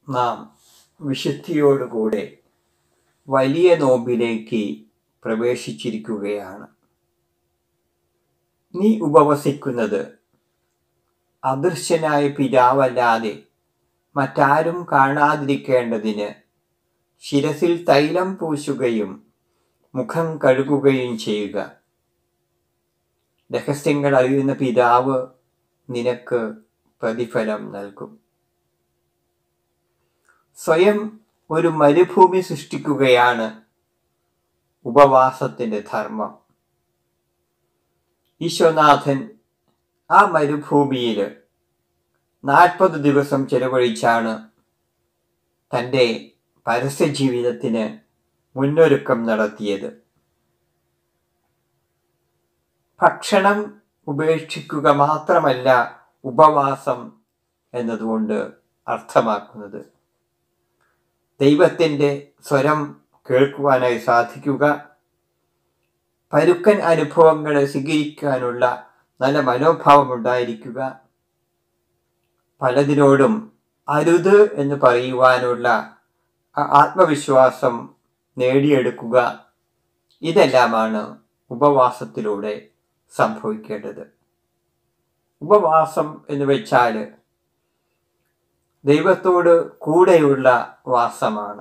നാം വിശുദ്ധിയോടുകൂടെ വലിയ നോമ്പിലേക്ക് പ്രവേശിച്ചിരിക്കുകയാണ് നീ ഉപവസിക്കുന്നത് അദൃശ്യനായ പിതാവല്ലാതെ മറ്റാരും കാണാതിരിക്കേണ്ടതിന് ശിരസിൽ തൈലം പൂശുകയും മുഖം കഴുകുകയും ചെയ്യുക രഹസ്യങ്ങൾ അറിയുന്ന പിതാവ് നിനക്ക് പ്രതിഫലം നൽകും സ്വയം ഒരു മരുഭൂമി സൃഷ്ടിക്കുകയാണ് ഉപവാസത്തിന്റെ ധർമ്മം ഈശ്വനാഥൻ ആ മരുഭൂമിയിൽ നാൽപ്പത് ദിവസം ചെലവഴിച്ചാണ് തൻ്റെ പരസ്യ ജീവിതത്തിന് മുന്നൊരുക്കം നടത്തിയത് ഭക്ഷണം ഉപേക്ഷിക്കുക മാത്രമല്ല ഉപവാസം എന്നതുകൊണ്ട് അർത്ഥമാക്കുന്നത് ദൈവത്തിൻ്റെ സ്വരം കേൾക്കുവാനായി സാധിക്കുക പരുക്കൻ അനുഭവങ്ങളെ സ്വീകരിക്കാനുള്ള നല്ല മനോഭാവം ഉണ്ടായിരിക്കുക പലതിനോടും അരുത് എന്ന് പറയുവാനുള്ള ആത്മവിശ്വാസം നേടിയെടുക്കുക ഇതെല്ലാമാണ് ഉപവാസത്തിലൂടെ സംഭവിക്കേണ്ടത് ഉപവാസം എന്ന് വെച്ചാൽ ദൈവത്തോട് കൂടെയുള്ള വാസമാണ്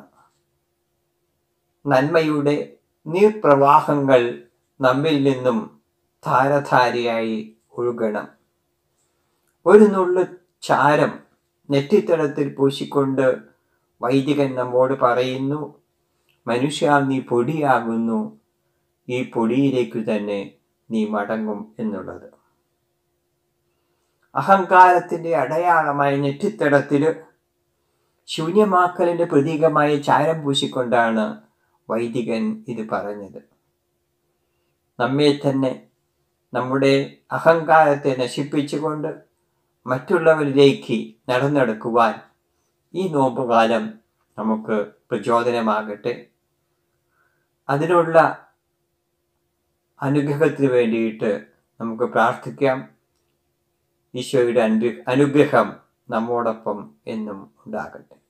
നന്മയുടെ നീർപ്രവാഹങ്ങൾ നമ്മിൽ നിന്നും ധാരധാരയായി ഒഴുകണം ഒരു നുള്ളു ചാരം നെറ്റിത്തടത്തിൽ പൂശിക്കൊണ്ട് വൈദികൻ നമ്മോട് പറയുന്നു മനുഷ്യ നീ പൊടിയാകുന്നു ഈ പൊടിയിലേക്ക് തന്നെ നീ മടങ്ങും എന്നുള്ളത് അഹങ്കാരത്തിന്റെ അടയാളമായ നെറ്റിത്തടത്തിൽ ശൂന്യമാക്കലിന്റെ പ്രതീകമായ ചാരം പൂശിക്കൊണ്ടാണ് വൈദികൻ ഇത് പറഞ്ഞത് നമ്മെ തന്നെ നമ്മുടെ അഹങ്കാരത്തെ നശിപ്പിച്ചുകൊണ്ട് മറ്റുള്ളവരിലേക്ക് നടന്നെടുക്കുവാൻ ഈ നോമ്പുകാലം നമുക്ക് പ്രചോദനമാകട്ടെ അതിനുള്ള അനുഗ്രഹത്തിന് വേണ്ടിയിട്ട് നമുക്ക് പ്രാർത്ഥിക്കാം ഈശോയുടെ അനുഗ്രഹം നമ്മോടൊപ്പം എന്നും ഉണ്ടാകട്ടെ